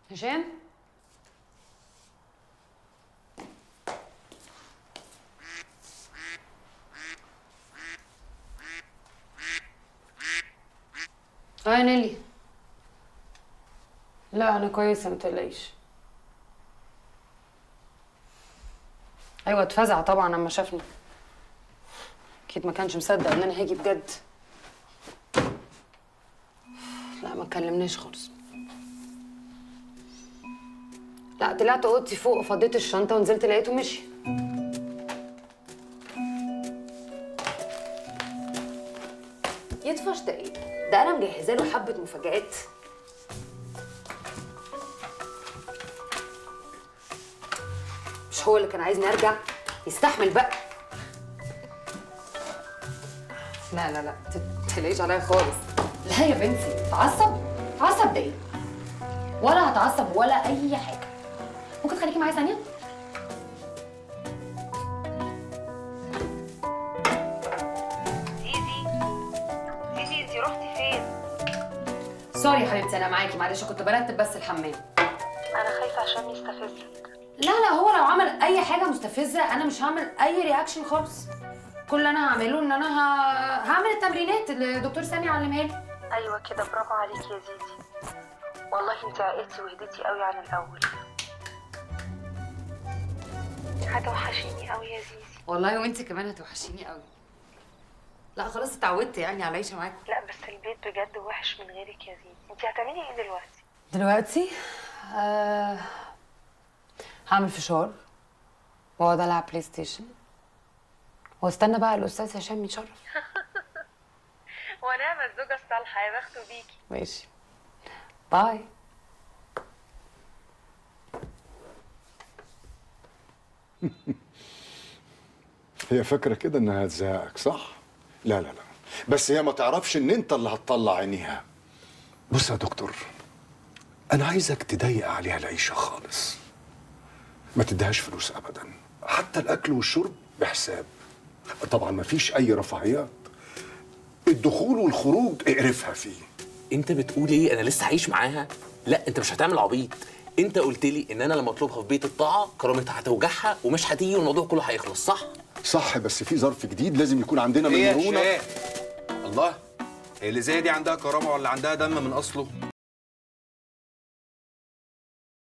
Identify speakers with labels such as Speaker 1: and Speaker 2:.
Speaker 1: هشام اه يا نيلي لا انا كويسه ما تقلقيش ايوه اتفزع طبعا لما شافني اكيد ما كانش مصدق ان انا هاجي بجد لا ما كلمناش خالص لا طلعت اوضتي فوق وفضيت الشنطه ونزلت لقيته مشي يدفش ده ايه ده انا مجهزه له حبه مفاجآت مش هو اللي كان عايزني ارجع يستحمل بقى لا لا لا ت- تقلقيش عليا خالص لا يا بنتي اتعصب اتعصب ده ايه ولا هتعصب ولا اي حاجه ممكن تخليكي معايا ثانيه
Speaker 2: زيزي زيزي انتي رحتي فين؟
Speaker 1: سوري يا حبيبتي انا معاكي معلش كنت برتب بس الحمام
Speaker 2: انا خايفه عشان يستفزك
Speaker 1: لا لا هو لو عمل اي حاجه مستفزه انا مش هعمل اي رياكشن خالص كل اللي انا هعمله ان انا ه... هعمل التمرينات اللي الدكتور سامي علمها لي
Speaker 2: ايوه كده برافو عليكي يا زيزي والله انتي عقلتي وهديتي قوي عن الاول هتوحشيني قوي يا زيزي
Speaker 1: والله وانت كمان هتوحشيني قوي لا خلاص اتعودت يعني على العيشه معاك
Speaker 2: لا بس البيت بجد وحش من غيرك يا زيزي انتي هتعملي ايه دلوقتي
Speaker 1: دلوقتي آه... هعمل فشار واقعد العب بلاي ستيشن واستنى بقى الاستاذ هشام يتشرف
Speaker 2: ونعم الزوجه الصالحه يا بخته بيكي
Speaker 1: ماشي باي
Speaker 3: هي فاكره كده انها هتزهقك صح لا لا لا بس هي ما تعرفش ان انت اللي هتطلع عينيها بص يا دكتور انا عايزك تضيق عليها العيشه خالص ما تديهاش فلوس ابدا حتى الاكل والشرب بحساب طبعا ما فيش اي رفاهيات الدخول والخروج اقرفها فيه
Speaker 4: انت بتقول ايه انا لسه هعيش معاها لا انت مش هتعمل عبيط انت قلت لي ان انا لما اطلبها في بيت الطاعه كرامتها هتوجعها ومش هتيجي والموضوع كله هيخلص صح
Speaker 3: صح بس في ظرف جديد لازم يكون عندنا من
Speaker 5: ايه يا
Speaker 3: مرونه
Speaker 5: شيخ الله هي اللي زي دي عندها كرامه ولا عندها دم من اصله